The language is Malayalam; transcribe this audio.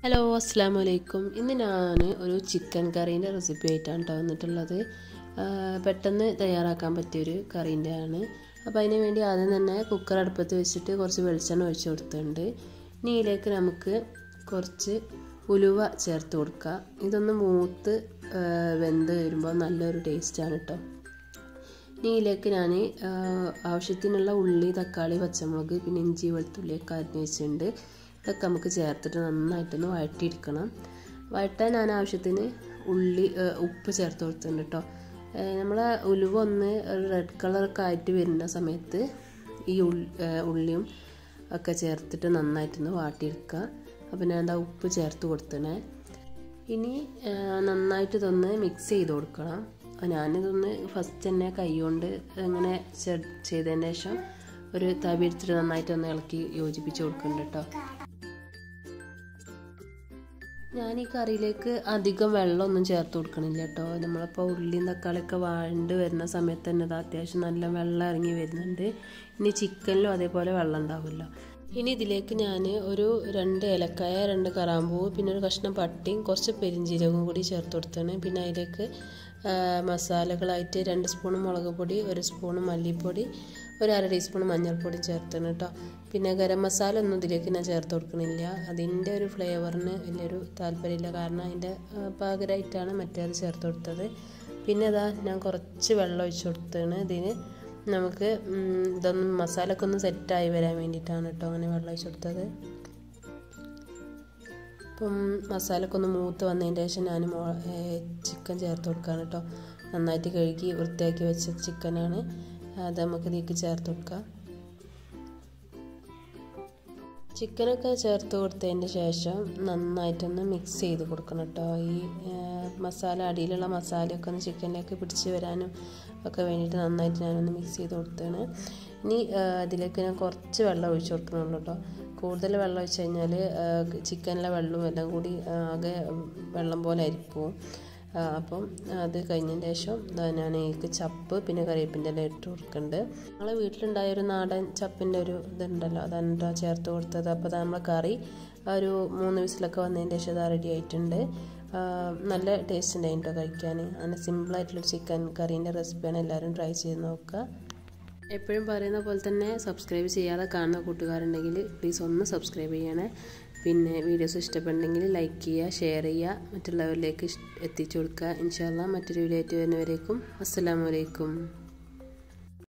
ഹലോ അസ്സാം വലൈക്കും ഇന്ന് ഞാൻ ഒരു ചിക്കൻ കറീൻ്റെ റെസിപ്പി ആയിട്ടാണ് കേട്ടോ വന്നിട്ടുള്ളത് ആ, പെട്ടെന്ന് തയ്യാറാക്കാൻ പറ്റിയൊരു കറീൻ്റെ ആണ് അപ്പോൾ അതിന് വേണ്ടി ആദ്യം തന്നെ കുക്കർ അടുപ്പത്ത് വെച്ചിട്ട് കുറച്ച് വെളിച്ചെണ്ണ ഒഴിച്ച് കൊടുത്തിട്ടുണ്ട് ഇനി ഇതിലേക്ക് നമുക്ക് കുറച്ച് ഉലുവ ചേർത്ത് കൊടുക്കുക ഇതൊന്ന് മൂത്ത് ആ, വെന്ത് വരുമ്പോൾ നല്ലൊരു ടേസ്റ്റാണ് കേട്ടോ ഇനി ഇതിലേക്ക് ഞാൻ ആവശ്യത്തിനുള്ള ഉള്ളി തക്കാളി പച്ചമുളക് പിന്നെ ഇഞ്ചി വെളുത്തുള്ളിയൊക്കെ അരിഞ്ഞ് വെച്ചിട്ടുണ്ട് ഇതൊക്കെ നമുക്ക് ചേർത്തിട്ട് നന്നായിട്ടൊന്ന് വഴറ്റിയെടുക്കണം വഴറ്റാൻ ഞാൻ ആവശ്യത്തിന് ഉള്ളി ആ, ഉപ്പ് ചേർത്ത് കൊടുത്തിട്ടുണ്ട് കേട്ടോ നമ്മൾ ഉലുവ ഒന്ന് ഒരു റെഡ് കളറൊക്കെ ആയിട്ട് വരുന്ന സമയത്ത് ഈ ഉള്ളി ഉള്ളിയും ഒക്കെ ചേർത്തിട്ട് നന്നായിട്ടൊന്ന് വാട്ടിയെടുക്കുക അപ്പോൾ ഞാൻ എന്താ ഉപ്പ് ചേർത്ത് കൊടുത്തണേ ഇനി ആ, നന്നായിട്ട് ഇതൊന്ന് മിക്സ് ചെയ്ത് കൊടുക്കണം ഞാനിതൊന്ന് ഫസ്റ്റ് തന്നെ കൈകൊണ്ട് ഇങ്ങനെ ചെ- ചെയ്തതിന് ശേഷം ഒരു തവി എടുത്തിട്ട് നന്നായിട്ട് ഒന്ന് ഇളക്കി യോജിപ്പിച്ച് കൊടുക്കുന്നുണ്ട് കേട്ടോ ഞാൻ ഈ കറിയിലേക്ക് അധികം വെള്ളമൊന്നും ചേർത്ത് കൊടുക്കണില്ല കേട്ടോ നമ്മളിപ്പോൾ ഉള്ളിയും തക്കാളിയൊക്കെ വാണ്ട് വരുന്ന സമയത്ത് തന്നെ ഇത് അത്യാവശ്യം നല്ല വെള്ളം ഇറങ്ങി വരുന്നുണ്ട് ഇനി ചിക്കനിലും അതേപോലെ വെള്ളം ഉണ്ടാവുമല്ലോ ഇനി ഇതിലേക്ക് ഞാൻ ഒരു രണ്ട് ഏലക്കായ രണ്ട് കറാമ്പൂവ് പിന്നെ ഒരു കഷ്ണം പട്ടിയും കുറച്ച് പെരിഞ്ചീരകവും കൂടി ചേർത്ത് കൊടുത്താണ് പിന്നെ അതിലേക്ക് ആ, മസാലകളായിട്ട് രണ്ട് സ്പൂൺ മുളക് പൊടി ഒരു സ്പൂൺ മല്ലിപ്പൊടി ഒരു അര ടീസ്പൂൺ മഞ്ഞൾപ്പൊടി ചേർത്താണ് കേട്ടോ പിന്നെ ഗരം മസാല ഒന്നും ഇതിലേക്ക് ഞാൻ ചേർത്ത് കൊടുക്കണില്ല അതിൻ്റെ ഒരു ഫ്ലേവറിന് വലിയൊരു താല്പര്യമില്ല കാരണം അതിൻ്റെ പകരമായിട്ടാണ് മറ്റേത് ചേർത്ത് കൊടുത്തത് പിന്നെ ഇതാ ഞാൻ കുറച്ച് വെള്ളം ഒഴിച്ച് കൊടുത്തതാണ് ഇതിന് നമുക്ക് ഉം, ഇതൊന്ന് മസാലയൊക്കെ ഒന്ന് സെറ്റായി വരാൻ വേണ്ടിയിട്ടാണ് കേട്ടോ അങ്ങനെ വെള്ളം ഒഴിച്ച് കൊടുത്തത് ഇപ്പം മസാലയൊക്കെ ഒന്ന് മൂത്ത് വന്നതിന് ശേഷം ഞാൻ മോ ചിക്കൻ ചേർത്ത് കൊടുക്കുകയാണ് കേട്ടോ നന്നായിട്ട് കഴുകി വൃത്തിയാക്കി വെച്ച ചിക്കനാണ് അത് നമുക്ക് ഇതിലേക്ക് ചേർത്ത് കൊടുക്കാം ചിക്കനൊക്കെ ചേർത്ത് കൊടുത്തതിന് ശേഷം നന്നായിട്ടൊന്ന് മിക്സ് ചെയ്ത് കൊടുക്കണം കേട്ടോ ഈ ആ, മസാല അടിയിലുള്ള മസാലയൊക്കെ ഒന്ന് ചിക്കനിലേക്ക് പിടിച്ച് വരാനും ഒക്കെ വേണ്ടിയിട്ട് നന്നായിട്ട് ഞാനൊന്ന് മിക്സ് ചെയ്ത് കൊടുത്തതാണ് ഇനി ആ, അതിലേക്ക് ഞാൻ കുറച്ച് വെള്ളം ഒഴിച്ച് കൊടുക്കണുള്ളൂ കേട്ടോ കൂടുതൽ വെള്ളം ഒഴിച്ച് കഴിഞ്ഞാൽ ചിക്കനിലെ വെള്ളവും എല്ലാം കൂടി ആ, ആകെ വെള്ളം പോലെ ആയിരിക്കും ആ, അപ്പം അത് കഴിഞ്ഞതിന് ശേഷം ദാ ഞാൻ ഇതിലേക്ക് ചപ്പ് പിന്നെ കറിവേപ്പിൻ്റെ ഇല ഇട്ട് കൊടുക്കുന്നുണ്ട് ഞങ്ങളെ വീട്ടിലുണ്ടായ ഒരു നാടൻ ചപ്പിൻ്റെ ഒരു ഇതുണ്ടല്ലോ അതാണ് ട്ടോ ചേർത്ത് കൊടുത്തത് അപ്പോൾ അത് നമ്മളെ കറി ആ ഒരു മൂന്ന് വിസിലൊക്കെ വന്നതിന് ശേഷം അത് റെഡി ആയിട്ടുണ്ട് ആ, നല്ല ടേസ്റ്റ് ഉണ്ടായിരുന്നു കേട്ടോ കഴിക്കാൻ അങ്ങനെ സിമ്പിളായിട്ടുള്ളൊരു ചിക്കൻ കറീൻ്റെ റെസിപ്പിയാണ് എല്ലാവരും ട്രൈ ചെയ്ത് നോക്കുക എപ്പോഴും പറയുന്ന പോലെ തന്നെ സബ്സ്ക്രൈബ് ചെയ്യാതെ കാണുന്ന കൂട്ടുകാരുണ്ടെങ്കിൽ പ്ലീസ് ഒന്ന് സബ്സ്ക്രൈബ് ചെയ്യണേ പിന്നെ വീഡിയോസ് ഇഷ്ടപ്പെട്ടുണ്ടെങ്കിൽ ലൈക്ക് ചെയ്യുക ഷെയർ ചെയ്യുക മറ്റുള്ളവരിലേക്ക് ഇഷ്- എത്തിച്ചു കൊടുക്കുക ഇൻഷാല്ല മറ്റൊരു വീഡിയോ ആയിട്ട് വരുന്നവരേക്കും അസ്സലാമു അലൈക്കും